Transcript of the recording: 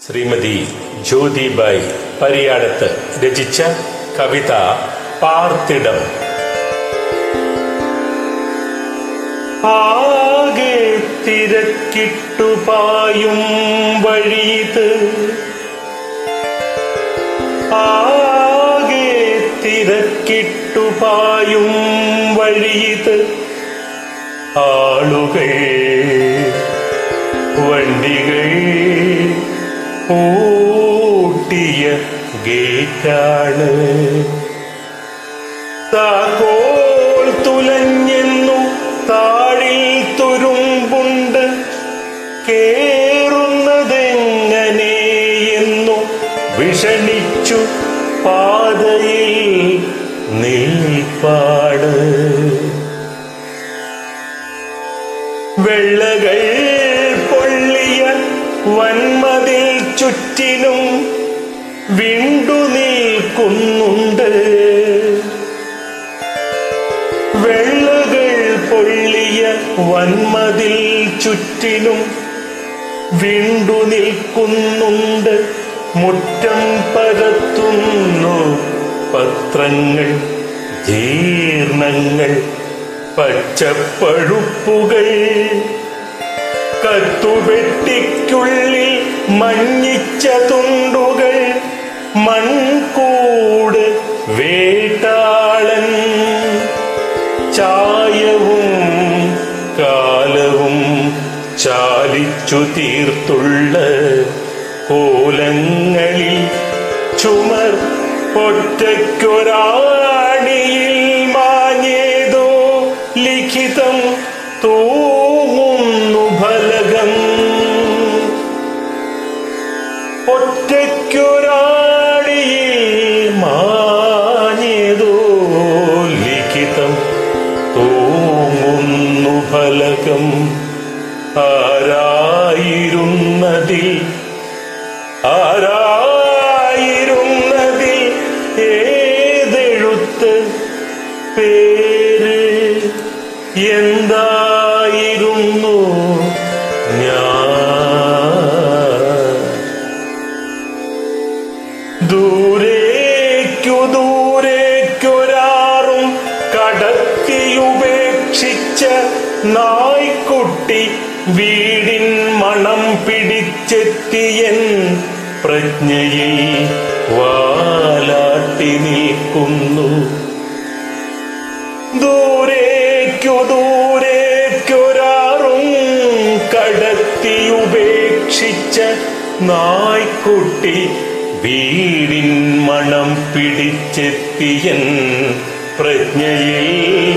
ശ്രീമതി ജ്യോതിബായി പരിയാടത്ത് രചിച്ച കവിത പാർത്തിടം ആകെ തിരക്കിട്ടുപായും വഴിയത് ആകെ തിരക്കിട്ടുപായും വഴിയത് ആളുകൾ വണ്ടികൾ പൂട്ടിയ ഗേറ്റാണ് താക്കോൽ തുലഞ്ഞെന്നു താഴിൽ തുരുമ്പുണ്ട് കേറുന്നതെങ്ങനെയെന്നു വിഷണിച്ചു പാതയിൽ നിൽപ്പാട് വെള്ളകൾ പൊള്ളിയ വന്മതിൽ ചുറ്റിനും വിണ്ടു നിൽക്കുന്നുണ്ട് വെള്ളകൾ പൊള്ളിയ വന്മതിൽ ചുറ്റിനും വിണ്ടു നിൽക്കുന്നുണ്ട് മുറ്റം പരത്തുന്നു പത്രങ്ങൾ ജീർണങ്ങൾ പച്ചപ്പഴുപ്പുകൾ കത്തുവെട്ടിക്കുള്ളിൽ മഞ്ഞിച്ച തുണ്ടുകൾ മൺകൂട് വേട്ടാളൻ ചായവും കാലവും ചാലിച്ചു തീർത്തുള്ള കോലങ്ങളിൽ ചുമർ ഒറ്റയ്ക്കൊരാണിയിൽ മാഞ്ഞേതോ ലിഖിതം തൂങ്ങുന്നു ഫലകം ഒറ്റയ്ക്കൊരാണിയിൽ മാഞ്ഞേതോ ലിഖിതം തൂങ്ങുന്നു ഫലകം ആരായിരുന്നതിൽ ആരായിരുന്നതിൽ ഏതെഴുത്ത് പേര് എന്തായിരുന്നു ഞാൻ ദൂരേക്കു ദൂരേക്കൊരാറും കടത്തിയുപേക്ഷിച്ച നായ്ക്കുട്ടി വീടിൻ മണം പിടിച്ചെത്തിയൻ പ്രജ്ഞയിൽ വാലാട്ടി നിൽക്കുന്നു ദൂരേക്കു ദൂരേക്കൊരാറും കടത്തിയുപേക്ഷിച്ച നായ്ക്കുട്ടി വീടിൻ മണം പിടിച്ചെത്തിയൻ പ്രജ്ഞയിൽ